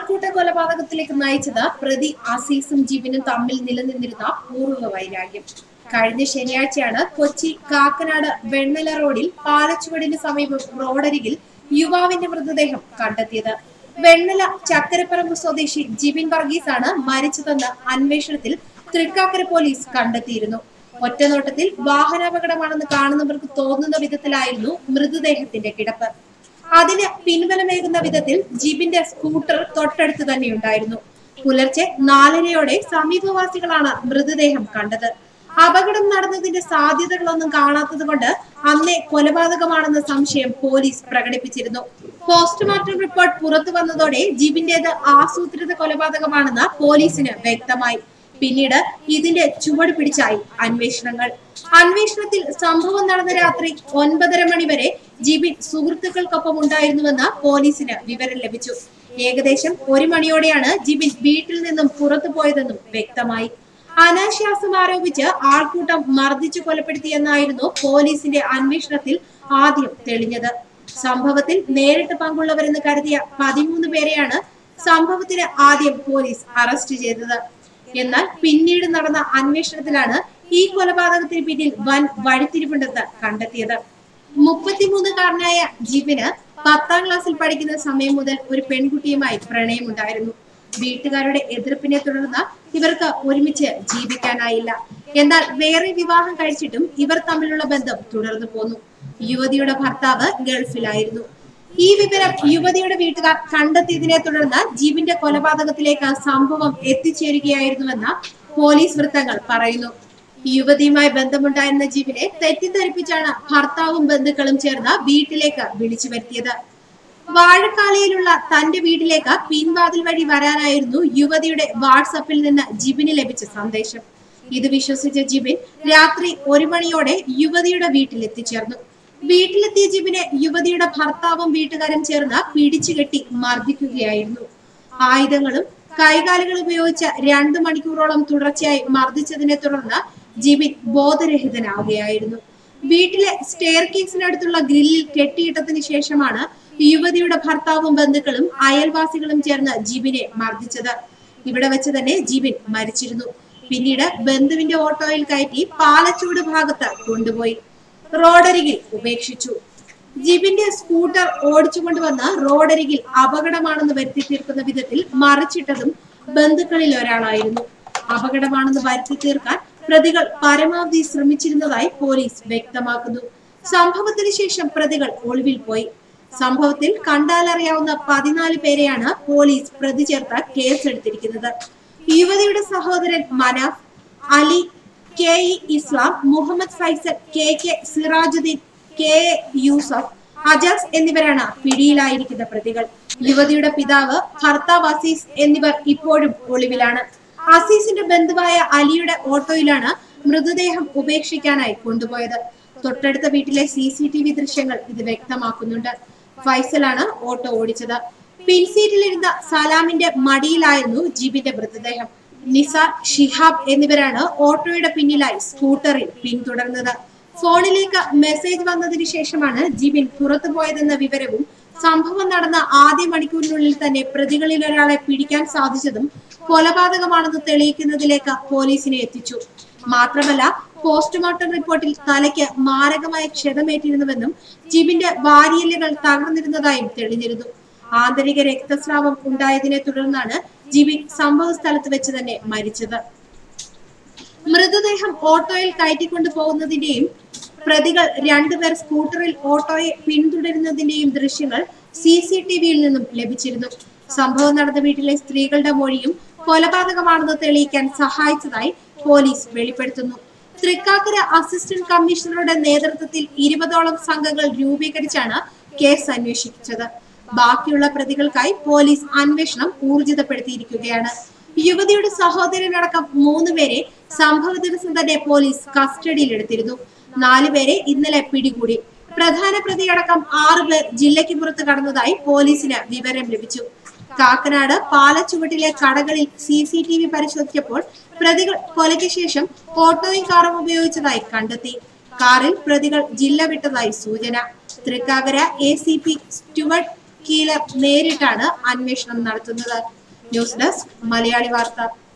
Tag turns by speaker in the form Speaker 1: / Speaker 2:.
Speaker 1: ആൾക്കൂട്ട കൊലപാതകത്തിലേക്ക് നയിച്ചത് പ്രതി അസീസും ജീവനും തമ്മിൽ നിലനിന്നിരുന്ന പൂർവ്വ വൈരാഗ്യം കഴിഞ്ഞ ശനിയാഴ്ചയാണ് കൊച്ചി കാക്കനാട് വെണ്ണല റോഡിൽ പാലച്ചുവടിന് സമീപം റോഡരികിൽ യുവാവിന്റെ മൃതദേഹം കണ്ടെത്തിയത് വെണ്ണല ചക്കരപ്പറമ്പ് സ്വദേശി ജിബിൻ വർഗീസ് ആണ് മരിച്ചതെന്ന് അന്വേഷണത്തിൽ തൃക്കാക്കര പോലീസ് കണ്ടെത്തിയിരുന്നു ഒറ്റനോട്ടത്തിൽ വാഹനാപകടമാണെന്ന് കാണുന്നവർക്ക് തോന്നുന്ന വിധത്തിലായിരുന്നു മൃതദേഹത്തിന്റെ കിടപ്പ് അതിന് പിൻബലമേകുന്ന വിധത്തിൽ ജിബിന്റെ സ്കൂട്ടർ തൊട്ടടുത്ത് തന്നെയുണ്ടായിരുന്നു പുലർച്ചെ നാലരയോടെ സമീപവാസികളാണ് മൃതദേഹം കണ്ടത് അപകടം നടന്നതിന്റെ സാധ്യതകളൊന്നും കാണാത്തത് കൊണ്ട് അന്നേ കൊലപാതകമാണെന്ന സംശയം പോലീസ് പ്രകടിപ്പിച്ചിരുന്നു പോസ്റ്റ്മോർട്ടം റിപ്പോർട്ട് പുറത്തു വന്നതോടെ ജിബിന്റേത് ആസൂത്രിത കൊലപാതകമാണെന്ന് പോലീസിന് വ്യക്തമായി പിന്നീട് ഇതിന്റെ ചുവട് പിടിച്ചായി അന്വേഷണങ്ങൾ അന്വേഷണത്തിൽ സംഭവം നടന്ന രാത്രി ഒൻപതര മണി വരെ ജിബിൻ സുഹൃത്തുക്കൾക്കൊപ്പം ഉണ്ടായിരുന്നുവെന്ന് പോലീസിന് വിവരം ലഭിച്ചു ഏകദേശം ഒരു മണിയോടെയാണ് ജിബിൻ വീട്ടിൽ നിന്നും പുറത്തു പോയതെന്നും വ്യക്തമായി അനാശ്വാസം ആരോപിച്ച് ആൾക്കൂട്ടം മർദ്ദിച്ചു കൊലപ്പെടുത്തിയെന്നായിരുന്നു പോലീസിന്റെ അന്വേഷണത്തിൽ ആദ്യം തെളിഞ്ഞത് സംഭവത്തിൽ നേരിട്ട് പങ്കുള്ളവരെന്ന് കരുതിയ പതിമൂന്ന് പേരെയാണ് സംഭവത്തിന് ആദ്യം പോലീസ് അറസ്റ്റ് ചെയ്തത് എന്നാൽ പിന്നീട് നടന്ന അന്വേഷണത്തിലാണ് ഈ കൊലപാതകത്തിന് പിന്നിൽ വൻ വഴിത്തിരിവുണ്ടെന്ന് കണ്ടെത്തിയത് മുപ്പത്തിമൂന്നുകാരനായ ജിബിന് പത്താം ക്ലാസ്സിൽ പഠിക്കുന്ന സമയം മുതൽ ഒരു പെൺകുട്ടിയുമായി പ്രണയമുണ്ടായിരുന്നു വീട്ടുകാരുടെ എതിർപ്പിനെ തുടർന്ന് ഇവർക്ക് ഒരുമിച്ച് ജീവിക്കാനായില്ല എന്നാൽ വേറെ വിവാഹം കഴിച്ചിട്ടും ഇവർ തമ്മിലുള്ള ബന്ധം തുടർന്നു പോന്നു യുവതിയുടെ ഭർത്താവ് ഗൾഫിലായിരുന്നു ഈ വിവരം യുവതിയുടെ വീട്ടുകാർ കണ്ടെത്തിയതിനെ തുടർന്ന് ജീവന്റെ കൊലപാതകത്തിലേക്ക് സംഭവം എത്തിച്ചേരുകയായിരുന്നുവെന്ന് പോലീസ് വൃത്തങ്ങൾ പറയുന്നു യുവതിയുമായി ബന്ധമുണ്ടായിരുന്ന ജീവനെ തെറ്റിദ്ധരിപ്പിച്ചാണ് ഭർത്താവും ബന്ധുക്കളും ചേർന്ന് വീട്ടിലേക്ക് വിളിച്ചു വരുത്തിയത് വാഴക്കാലയിലുള്ള തന്റെ വീട്ടിലേക്ക് പിൻവാതിൽ വഴി വരാനായിരുന്നു യുവതിയുടെ വാട്സപ്പിൽ നിന്ന് ജിബിന് ലഭിച്ച സന്ദേശം ഇത് വിശ്വസിച്ച ജിബിൻ രാത്രി ഒരു മണിയോടെ യുവതിയുടെ വീട്ടിൽ എത്തിച്ചേർന്നു വീട്ടിലെത്തിയ ജിബിനെ യുവതിയുടെ ഭർത്താവും വീട്ടുകാരും ചേർന്ന് പിടിച്ചുകെട്ടി മർദ്ദിക്കുകയായിരുന്നു ആയുധങ്ങളും കൈകാലുകൾ ഉപയോഗിച്ച് രണ്ടു മണിക്കൂറോളം തുടർച്ചയായി മർദ്ദിച്ചതിനെ തുടർന്ന് ജിബിൻ ബോധരഹിതനാവുകയായിരുന്നു വീട്ടിലെ സ്റ്റെയർ കേസിനടുത്തുള്ള ഗ്രില്ലിൽ കെട്ടിയിട്ടതിന് ശേഷമാണ് യുവതിയുടെ ഭർത്താവും ബന്ധുക്കളും അയൽവാസികളും ചേർന്ന് ജിബിനെ മർദ്ദിച്ചത് ഇവിടെ വെച്ച് തന്നെ ജിബിൻ മരിച്ചിരുന്നു പിന്നീട് ബന്ധുവിന്റെ ഓട്ടോയിൽ കയറ്റി പാലച്ചൂട് ഭാഗത്ത് കൊണ്ടുപോയി റോഡരികിൽ ഉപേക്ഷിച്ചു ജിബിന്റെ സ്കൂട്ടർ ഓടിച്ചുകൊണ്ടുവന്ന് റോഡരികിൽ അപകടമാണെന്ന് വരുത്തി തീർക്കുന്ന വിധത്തിൽ മറിച്ചിട്ടതും ബന്ധുക്കളിൽ ഒരാളായിരുന്നു അപകടമാണെന്ന് വരുത്തി തീർക്കാൻ പ്രതികൾ പരമാവധി ശ്രമിച്ചിരുന്നതായി പോലീസ് വ്യക്തമാക്കുന്നു സംഭവത്തിന് ശേഷം പ്രതികൾ ഒളിവിൽ പോയി സംഭവത്തിൽ കണ്ടാലറിയാവുന്ന പതിനാല് പേരെയാണ് പോലീസ് പ്രതി ചേർത്ത് കേസെടുത്തിരിക്കുന്നത് യുവതിയുടെ സഹോദരൻ Manaf Ali K E Islam Muhammad Faisal K K Sirajuddin K A Yusuf Ajas എന്നിവരാണ് പിടിയിലായിരിക്കുന്ന പ്രതികൾ യുവതിയുടെ പിതാവ് ഭർത്താവ് അസീസ് എന്നിവർ ഇപ്പോഴും ഒളിവിലാണ് അസീസിന്റെ ബന്ധുവായ അലിയുടെ ഓട്ടോയിലാണ് മൃതദേഹം ഉപേക്ഷിക്കാനായി കൊണ്ടുപോയത് തൊട്ടടുത്ത വീട്ടിലെ സി സി ടി വി ദൃശ്യങ്ങൾ ഇത് വ്യക്തമാക്കുന്നുണ്ട് ഫൈസലാണ് ഓട്ടോ ഓടിച്ചത് പിൻസീറ്റിലിരുന്ന സലാമിന്റെ മടിയിലായിരുന്നു ജിബിന്റെ മൃതദേഹം നിസാർ ഷിഹാബ് എന്നിവരാണ് ഓട്ടോയുടെ പിന്നിലായി സ്കൂട്ടറിൽ പിന്തുടർന്നത് ഫോണിലേക്ക് മെസ്സേജ് വന്നതിന് ശേഷമാണ് ജിബിൻ പുറത്തുപോയതെന്ന വിവരവും സംഭവം നടന്ന ആദ്യ മണിക്കൂറിനുള്ളിൽ തന്നെ പ്രതികളിൽ ഒരാളെ പിടിക്കാൻ സാധിച്ചതും കൊലപാതകമാണെന്ന് തെളിയിക്കുന്നതിലേക്ക് പോലീസിനെ എത്തിച്ചു മാത്രമല്ല പോസ്റ്റ്മോർട്ടം റിപ്പോർട്ടിൽ തലയ്ക്ക് മാരകമായ ക്ഷതമേറ്റിരുന്നുവെന്നും ജിബിന്റെ വാരിയല്ലുകൾ തകർന്നിരുന്നതായും തെളിഞ്ഞിരുന്നു ആന്തരിക രക്തസ്രാവം ഉണ്ടായതിനെ തുടർന്നാണ് ജിബിൻ സംഭവ സ്ഥലത്ത് വെച്ച് തന്നെ മരിച്ചത് മൃതദേഹം ഓട്ടോയിൽ കയറ്റിക്കൊണ്ടു പോകുന്നതിന്റെയും പ്രതികൾ രണ്ടുപേർ സ്കൂട്ടറിൽ ഓട്ടോയെ പിന്തുടരുന്നതിന്റെയും ദൃശ്യങ്ങൾ സി സി ടി വിയിൽ നിന്നും ലഭിച്ചിരുന്നു സംഭവം നടന്ന വീട്ടിലെ സ്ത്രീകളുടെ മൊഴിയും കൊലപാതകമാണെന്ന് തെളിയിക്കാൻ സഹായിച്ചതായി പോലീസ് വെളിപ്പെടുത്തുന്നു തൃക്കാക്കര അസിസ്റ്റന്റ് കമ്മീഷണറുടെ നേതൃത്വത്തിൽ ഇരുപതോളം സംഘങ്ങൾ രൂപീകരിച്ചാണ് കേസ് അന്വേഷിച്ചത് ബാക്കിയുള്ള പ്രതികൾക്കായി പോലീസ് അന്വേഷണം ഊർജിതപ്പെടുത്തിയിരിക്കുകയാണ് യുവതിയുടെ സഹോദരനടക്കം മൂന്ന് പേരെ സംഭവ ദിവസം തന്നെ പോലീസ് കസ്റ്റഡിയിലെടുത്തിരുന്നു നാലുപേരെ ഇന്നലെ പിടികൂടി പ്രധാന പ്രതിയടക്കം ആറു പേർ ജില്ലയ്ക്ക് പുറത്ത് കടന്നതായി പോലീസിന് വിവരം ലഭിച്ചു കാക്കനാട് പാലച്ചുവട്ടിലെ കടകളിൽ സി സി ടി വി പരിശോധിച്ചപ്പോൾ പ്രതികൾ കൊലയ്ക്ക് ശേഷം ഓട്ടോയും കാറും ഉപയോഗിച്ചതായി കണ്ടെത്തി കാറിൽ പ്രതികൾ ജില്ല വിട്ടതായി സൂചന Thrikkakara A C P Stuart Keeler നേരിട്ടാണ് അന്വേഷണം നടത്തുന്നത് ന്യൂസ് ഡെസ്ക് മലയാളി വാർത്ത